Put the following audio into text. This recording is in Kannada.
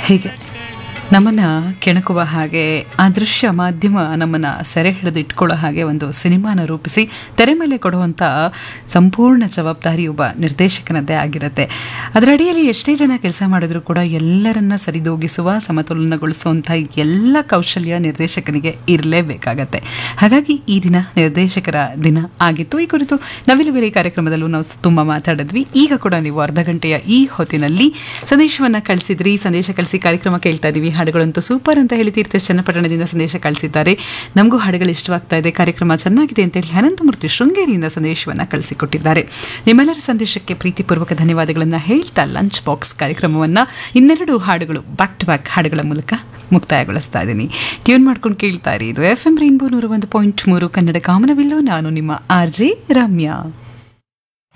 ಹೀಗೆ ನಮ್ಮನ್ನು ಕೆಣಕುವ ಹಾಗೆ ಆ ದೃಶ್ಯ ಮಾಧ್ಯಮ ನಮ್ಮನ್ನು ಸೆರೆ ಹಿಡಿದು ಇಟ್ಕೊಳ್ಳೋ ಹಾಗೆ ಒಂದು ಸಿನಿಮಾನ ರೂಪಿಸಿ ತೆರೆ ಮೇಲೆ ಕೊಡುವಂಥ ಸಂಪೂರ್ಣ ಜವಾಬ್ದಾರಿ ಒಬ್ಬ ನಿರ್ದೇಶಕನದ್ದೇ ಆಗಿರುತ್ತೆ ಅದರ ಅಡಿಯಲ್ಲಿ ಎಷ್ಟೇ ಜನ ಕೆಲಸ ಮಾಡಿದ್ರು ಕೂಡ ಎಲ್ಲರನ್ನ ಸರಿದೂಗಿಸುವ ಸಮತೋಲನಗೊಳಿಸುವಂಥ ಎಲ್ಲ ಕೌಶಲ್ಯ ನಿರ್ದೇಶಕನಿಗೆ ಇರಲೇಬೇಕಾಗತ್ತೆ ಹಾಗಾಗಿ ಈ ದಿನ ನಿರ್ದೇಶಕರ ದಿನ ಆಗಿತ್ತು ಈ ಕುರಿತು ನವಿಲುಗರಿ ಕಾರ್ಯಕ್ರಮದಲ್ಲೂ ನಾವು ತುಂಬ ಮಾತಾಡಿದ್ವಿ ಈಗ ಕೂಡ ನೀವು ಅರ್ಧ ಗಂಟೆಯ ಈ ಹೊತ್ತಿನಲ್ಲಿ ಸಂದೇಶವನ್ನು ಕಳಿಸಿದ್ರಿ ಸಂದೇಶ ಕಳಿಸಿ ಕಾರ್ಯಕ್ರಮ ಕೇಳ್ತಾ ಇದ್ದೀವಿ ಹಾಡುಗಳಂತೂ ಸೂಪರ್ ಅಂತ ಹೇಳಿ ತೀರ್ಥ ಚನ್ನಪಟ್ಟಣದಿಂದ ಸಂದೇಶ ಕಳಿಸಿದ್ದಾರೆ ನಮಗೂ ಹಾಡುಗಳು ಇಷ್ಟವಾಗ್ತಾ ಇದೆ ಕಾರ್ಯಕ್ರಮ ಚೆನ್ನಾಗಿದೆ ಅಂತ ಹೇಳಿ ಅನಂತಮೂರ್ತಿ ಶೃಂಗೇರಿಯಿಂದ ಸಂದೇಶವನ್ನು ಕಳಿಸಿಕೊಟ್ಟಿದ್ದಾರೆ ನಿಮ್ಮೆಲ್ಲರ ಸಂದೇಶಕ್ಕೆ ಪ್ರೀತಿಪೂರ್ವಕ ಧನ್ಯವಾದಗಳನ್ನು ಹೇಳ್ತಾ ಲಂಚ್ ಬಾಕ್ಸ್ ಕಾರ್ಯಕ್ರಮವನ್ನು ಇನ್ನೆರಡು ಹಾಡುಗಳು ಬ್ಯಾಕ್ ಟು ಬ್ಯಾಕ್ ಹಾಡುಗಳ ಮೂಲಕ ಮುಕ್ತಾಯಗೊಳಿಸ್ತಾ ಇದ್ದೀನಿ ಟ್ಯೂನ್ ಮಾಡ್ಕೊಂಡು ಕೇಳ್ತಾ ಇರಿ ಇದು ಎಫ್ ಎಂ ರೈನ್ಬೋ ನೂರ ಒಂದು ಪಾಯಿಂಟ್ ಮೂರು ಕನ್ನಡ ಕಾಮನವಿಲ್ಲು ನಾನು ನಿಮ್ಮ ಆರ್ ಜೆ ರಮ್ಯಾ